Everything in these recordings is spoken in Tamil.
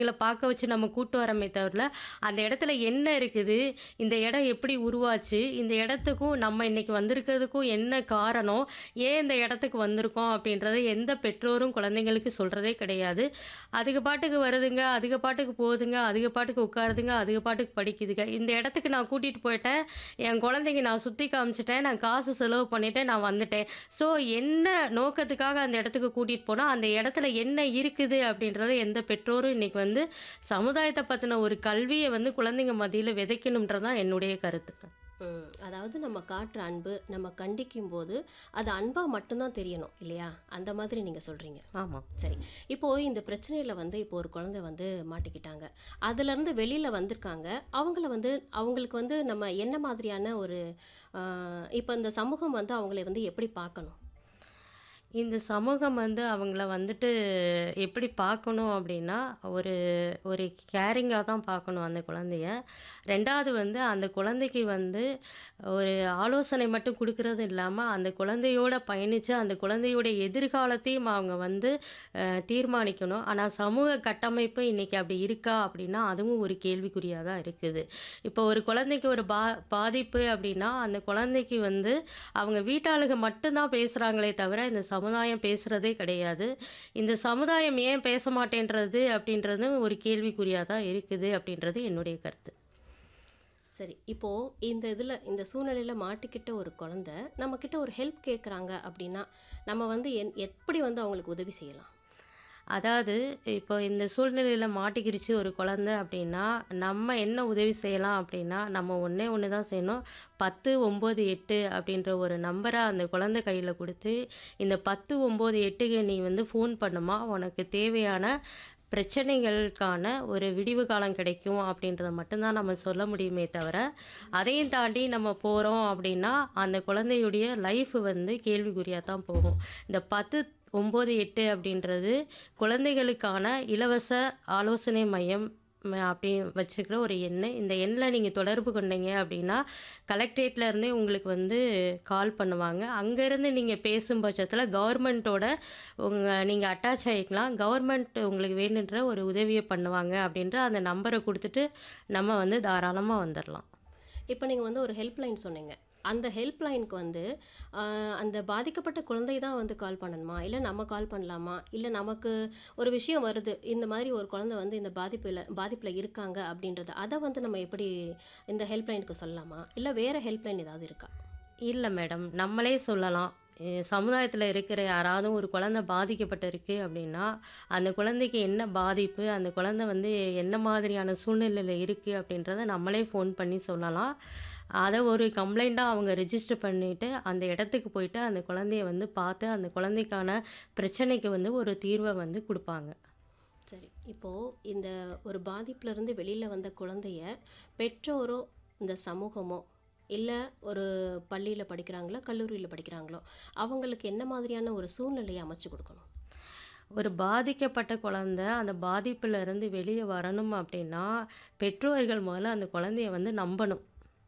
கள பார்க்க வச்சு நம்ம கூட்டு வரோமே தவிர, அந்த இடத்துல என்ன இருக்குது? இந்த இடம் எப்படி உருவாச்சு? இந்த இடத்துக்கும் நம்ம இன்னைக்கு வந்திருக்கிறதுக்கும் என்ன காரணம்? ஏன் இந்த இடத்துக்கு வந்திருக்கோம்? அப்படின்றத எந்த பெற்றோரும் குழந்தைங்களுக்கு சொல்றதே கிடையாது. அதுக பாட்டுக்கு வருதுங்க, அதுக பாட்டுக்கு போகுதுங்க, அதுக பாட்டுக்கு உட்காருதுங்க, அதுக பாட்டுக்கு படிக்குதுங்க. இந்த இடத்துக்கு நான் கூட்டிட்டு போயிட்டேன். என் குழந்தைக்கு நான் சுத்தி காமிச்சுட்டேன். நான் காசு செலவு பண்ணிட்டேன். நான் வந்துட்டேன். ஸோ என்ன நோக்கத்துக்காக அந்த இடத்துக்கு கூட்டிட்டு போனா, அந்த இடத்துல என்ன இருக்குது? அப்படின்றத எந்த பெற்றோரும் இன்னைக்கு வந்து சமுதாயத்த பத்தின ஒரு கல்விய வந்து குழந்தைங்க மத்தியில விதைக்கணும்ன்றது தான் என்னுடைய கருத்து. ம். அதாவது நம்ம காட்டுற அன்பு, நம்ம கண்டிக்கும்போது, அது அன்பா மட்டும் தான் தெரியணும் இல்லையா? அந்த மாதிரி நீங்க சொல்றீங்க. ஆமா. சரி. இப்போ இந்த பிரச்சனையில வந்து இப்போ ஒரு குழந்தை வந்து மாட்டிக்கிட்டாங்க. அதுலருந்து வெளியில வந்திருக்காங்க. அவங்கள வந்து அவங்களுக்கு வந்து நம்ம என்ன மாதிரியான ஒரு அ இப்ப இந்த சமூகம் வந்து அவங்கள வந்து எப்படி பார்க்கணும்? இந்த சமூகம் வந்து அவங்கள வந்துட்டு எப்படி பார்க்கணும் அப்படின்னா, ஒரு ஒரு கேரிங்கா தான் பார்க்கணும் அந்த குழந்தைய. 2வது வந்து அந்த குழந்தைக்கு வந்து ஒரு ஆலோசனை மட்டும் குடுக்குறது இல்லாம, அந்த குழந்தையோட பயணிச்சு, அந்த குழந்தையோட எதிர்காலத்தையும் அவங்க வந்து அ தீர்மானிக்கணும். ஆனா சமூக கட்டமைப்பு இன்னைக்கு அப்படி இருக்கா? அப்படின்னா, அதுவும் ஒரு கேள்விக்குறியா தான் இருக்குது. இப்போ ஒரு குழந்தைக்கு ஒரு பா பாதிப்பு அப்படின்னா, அந்த குழந்தைக்கு வந்து அவங்க வீட்டாளுக மட்டும் தான் பேசுறாங்களே தவிர, இந்த சமுதாயம் பேசுறதே கிடையாது. இந்த சமுதாயம் ஏன் பேச மாட்டேன்றது? அப்படின்றதும் ஒரு கேள்விக்குறியா தான் இருக்குது அப்படின்றது என்னுடைய கருத்து. சரி. இப்போ இந்த இதுல இந்த சூழ்நிலையில மாட்டிக்கிட்ட ஒரு குழந்தை, நம்மகிட்ட ஒரு ஹெல்ப் கேட்குறாங்க அப்படின்னா, நம்ம வந்து என் எப்படி வந்து அவங்களுக்கு உதவி செய்யலாம்? அதாவது, இப்போ இந்த சூழ்நிலையில மாட்டிக்கிருச்சு ஒரு குழந்தை அப்படின்னா, நம்ம என்ன உதவி செய்யலாம் அப்படின்னா, நம்ம ஒண்ணே ஒண்ணு தான் செய்யணும். 10, 9, 8 அப்படின்ற ஒரு நம்பர அந்த குழந்தை கையில குடுத்து, இந்த 10, 9, 8க்கு நீ வந்து ஃபோன் பண்ணுமா, உனக்கு தேவையான பிரச்சனைகளுக்கான ஒரு விடிவு காலம் கிடைக்கும் அப்படின்றத மட்டும் தான் நம்ம சொல்ல முடியுமே தவிர, அதையும் தாண்டி நம்ம போறோம் அப்படின்னா, அந்த குழந்தையுடைய லைஃப் வந்து கேள்விக்குறியா தான் போகும். இந்த 10, 9, 8 அப்படின்றது குழந்தைகளுக்கான இலவச ஆலோசனை மையம் ம அப்படி வச்சிருக்கிற ஒரு எண்ணு. இந்த எண்ல நீங்க தொடர்பு கொண்டீங்க அப்படின்னா, கலெக்டரேட்ல இருந்தே உங்களுக்கு வந்து கால் பண்ணுவாங்க. அங்கேருந்து நீங்க பேசும் பட்சத்தில கவர்மெண்ட்டோட உங்க நீங்க அட்டாச் ஆயிக்கலாம். கவர்மெண்ட் உங்களுக்கு வேணுன்ற ஒரு உதவிய பண்ணுவாங்க அப்படின்ற அந்த நம்பர குடுத்துட்டு, நம்ம வந்து தாராளமா வந்துரலாம். இப்ப நீங்க வந்து ஒரு ஹெல்ப்லைன் சொன்னீங்க. அந்த ஹெல்ப்லைனுக்கு வந்து அ அந்த பாதிக்கப்பட்ட குழந்தை தான் வந்து கால் பண்ணணுமா? இல்ல நம்ம கால் பண்ணலாமா? இல்ல நமக்கு ஒரு விஷயம் வருது. இந்த மாதிரி ஒரு குழந்தை வந்து இந்த பாதிப்புல பாதிப்புல இருக்காங்க அப்படின்றத, அத வந்து நம்ம எப்படி இந்த ஹெல்ப்லைனுக்கு சொல்லலாமா? இல்ல வேற ஹெல்ப்லைன் ஏதாவது இருக்கா? இல்ல மேடம். நம்மளே சொல்லலாம். எ சமுதாயத்தில இருக்கிற யாராவது ஒரு குழந்தை பாதிக்கப்பட்டிருக்கு அப்படின்னா, அந்த குழந்தைக்கு என்ன பாதிப்பு? அந்த குழந்தை வந்து என்ன மாதிரியான சூழ்நிலையில இருக்கு? அப்படின்றத நம்மளே ஃபோன் பண்ணி சொல்லலாம். அத ஒரு கம்ப்ளைண்ட்டா அவங்க ரெஜிஸ்டர் பண்ணிட்டு, அந்த இடத்துக்கு போயிட்டு அந்த குழந்தைய வந்து பார்த்து, அந்த குழந்தைக்கான பிரச்சனைக்கு வந்து ஒரு தீர்வ வந்து குடுப்பாங்க. சரி. இப்போ இந்த ஒரு பாதிப்புலருந்து வெளியில வந்த குழந்தைய, பெற்றோரோ, இந்த சமூகமோ, இல்ல ஒரு பள்ளியில படிக்கிறாங்களோ, கல்லூரியில படிக்கிறாங்களோ, அவங்களுக்கு என்ன மாதிரியான ஒரு சூழ்நிலைய அமைச்சு குடுக்கணும்? ஒரு பாதிக்கப்பட்ட குழந்தை, அந்த பாதிப்புல இருந்து வெளிய வரணும் அப்படின்னா, பெற்றோர்கள் முதல்ல அந்த குழந்தைய வந்து நம்பணும்.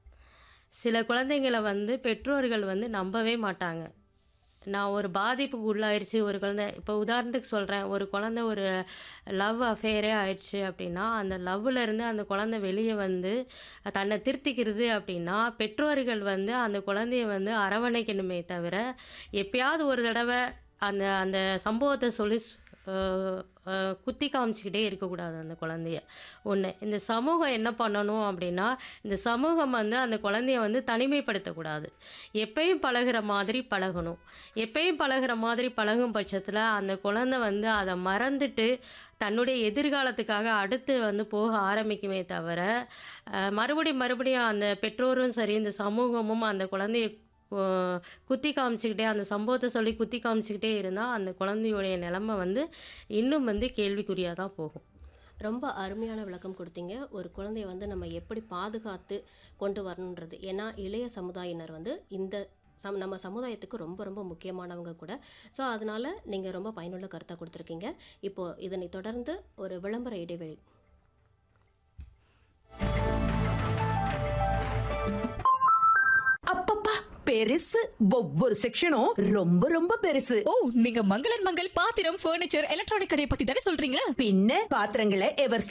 சில குழந்தைங்கள வந்து பெற்றோர்கள் வந்து நம்பவே மாட்டாங்க. நான் ஒரு பாதிப்புக்கு உள்ளாயிருச்சு ஒரு குழந்தை இப்போ உதாரணத்துக்கு சொல்றேன். ஒரு குழந்தை ஒரு லவ் அஃபேரே ஆயிடுச்சு அப்படின்னா, அந்த லவ்வுல இருந்து அந்த குழந்தை வெளிய வந்து தன்னை திருத்திக்கிறது அப்படின்னா, பெற்றோர்கள் வந்து அந்த குழந்தைய வந்து அரவணைக்கணுமே தவிர, எப்பயாவது ஒரு தடவ அந்த அந்த சம்பவத்த சொல்லி ஸ் அ அ குத்தி காமிச்சுக்கிட்டே இருக்கக்கூடாது அந்த குழந்தைய. 1. இந்த சமூகம் என்ன பண்ணணும் அப்படின்னா, இந்த சமூகம் வந்து அந்த குழந்தைய வந்து தனிமைப்படுத்தக்கூடாது. எப்பயும் பழகுற மாதிரி பழகணும். எப்பயும் பழகுற மாதிரி பழகும் பட்சத்தில, அந்த குழந்தை வந்து அத மறந்துட்டு, தன்னுடைய எதிர்காலத்துக்காக அடுத்து வந்து போக ஆரம்பிக்குமே தவிர, அ மறுபடியும் மறுபடியும் அந்த பெற்றோரும் சரி, இந்த சமூகமும் அந்த குழந்தைய ஒ குத்தி காமிச்சுக்கிட்டே, அந்த சம்பவத்த சொல்லி குத்தி காமிச்சுக்கிட்டே இருந்தா, அந்த குழந்தையுடைய நிலைமை வந்து இன்னும் வந்து கேள்விக்குறியா தான் போகும். ரொம்ப அருமையான விளக்கம் குடுத்தீங்க. ஒரு குழந்தைய வந்து நம்ம எப்படி பாதுகாத்து கொண்டு வரணுன்றது. ஏன்னா, இளைய சமுதாயினர் வந்து இந்த சம் நம்ம சமுதாயத்துக்கு ரொம்ப ரொம்ப முக்கியமானவங்க கூட. ஸோ, அதனால நீங்க ரொம்ப பயனுள்ள கருத்தா குடுத்துருக்கீங்க. இப்போ இதனை தொடர்ந்து ஒரு விளம்பர இடைவெளி. அப்பப்பா! பெருசு ஒவ்வொரு செக்ஷனும் ரொம்ப ரொம்ப பெருசு ஓ நீங்க மங்களன் மங்கள் பாத்திரம் ஃபர்னிச்சர் எலக்ட்ரானிக் கடையை பத்தி தானே சொல்றீங்க பின்ன பாத்திரங்களை எவர்